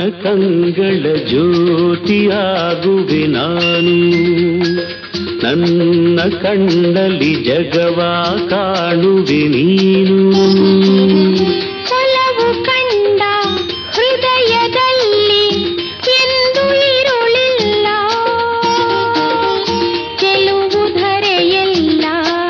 ಕಂಗಳ ಜ್ಯೋತಿಯಾಗುವೆ ನಾನು ನನ್ನ ಕಣ್ಣಲ್ಲಿ ಜಗವ ಕಾಣುವೆ ನೀನು ಒಲವು ಕಂಡ ಹೃದಯದಲ್ಲಿ ಎಂದು ಇರುಳಿಲ್ಲ ಗೆಲುವುಧರೆಯಲ್ಲ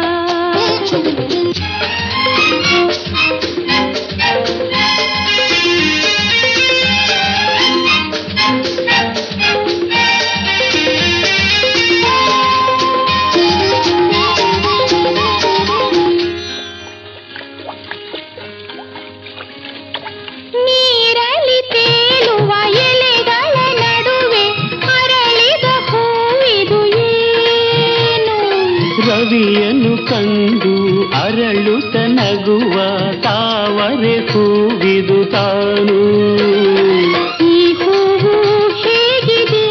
ನೀರಲ್ಲಿ ತೇಲುವ ಎಲೆಗಳ ನಡುವೆ ಅರಳಿದ ಹೂವಿದು ಏನು ರವಿಯನ್ನು ಕಂಡು ಅರಳುತ್ತ ನಗುವ ತಾವರೆ ಹೂವಿದು ತಾನು ಈ ಹೂವು ಹೇಗಿದೆ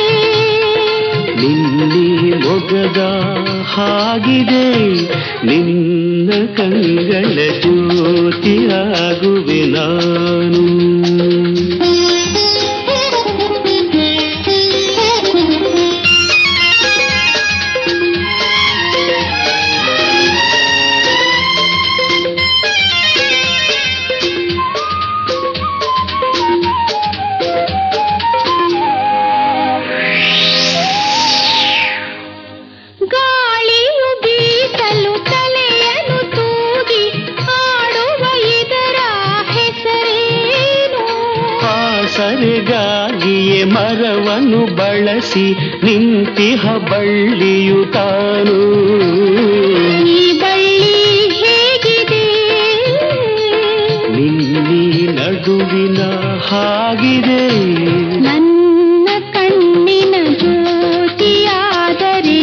ನಿನ್ನಿ ಮೊಗದ ಹಾಗಿದೆ ನಿನ್ನ ಕಂಗಳ ಜ್ಯೋತಿಯಾಗುವೆ ನಾನು ಗಾಳಿಯು ಬೀಸಲು ತಲೆಯನ್ನು ತೂಗಿ ಹಾಡುವ ಇದರ ಹೆಸರೇನು ಆಸರೆಗಾಗಿಯೇ ಮರವನ್ನು ಬಳಸಿ ನಿಂತಿಹ ಬಳ್ಳಿಯು ತಾನು ಈ ಬಳ್ಳಿ ಹೇಗಿದೆ ನಿನ್ನಿ ನಡುವಿನ ಹಾಗಿದೆ ನನ್ನ ಕಣ್ಣಿನ ಜ್ಯೋತಿಯಾದರೆ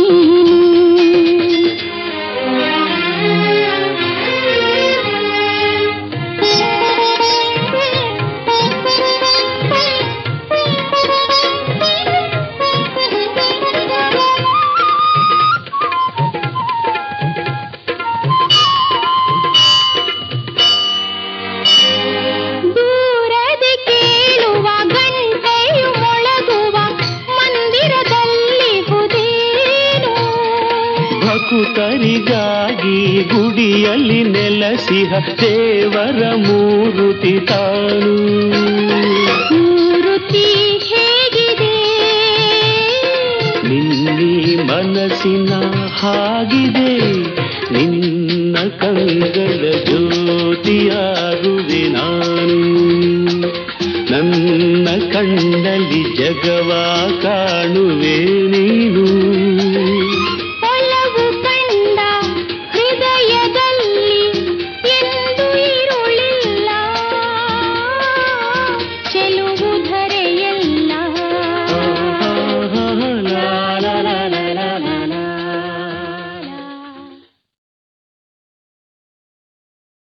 ದೂರದೆ ಕೇಳುವ ಗಂಟೆಯು ಮೊಳಗುವ ಮಂದಿರದಲ್ಲಿ ಹುದೇನು ಭಕುತರಿಗಾಗಿ ಗುಡಿಯಲ್ಲಿ ನೆಲೆಸಿಹ ದೇವರ ಮೂರುತಿ ತಾನು ಮೂರುತಿ ಹೇಗಿದೆ ನಿನ್ನಿ ಮನಸ್ಸಿನ ಹಾಗಿದೆ ನಿನ್ನ ಕಂಗಳ ಜ್ಯೋತಿಯಾಗುವೆ ನಾನು ನನ್ನ ಕಣ್ಣಲ್ಲಿ ಜಗವ ಕಾಣುವೆ ನೀನು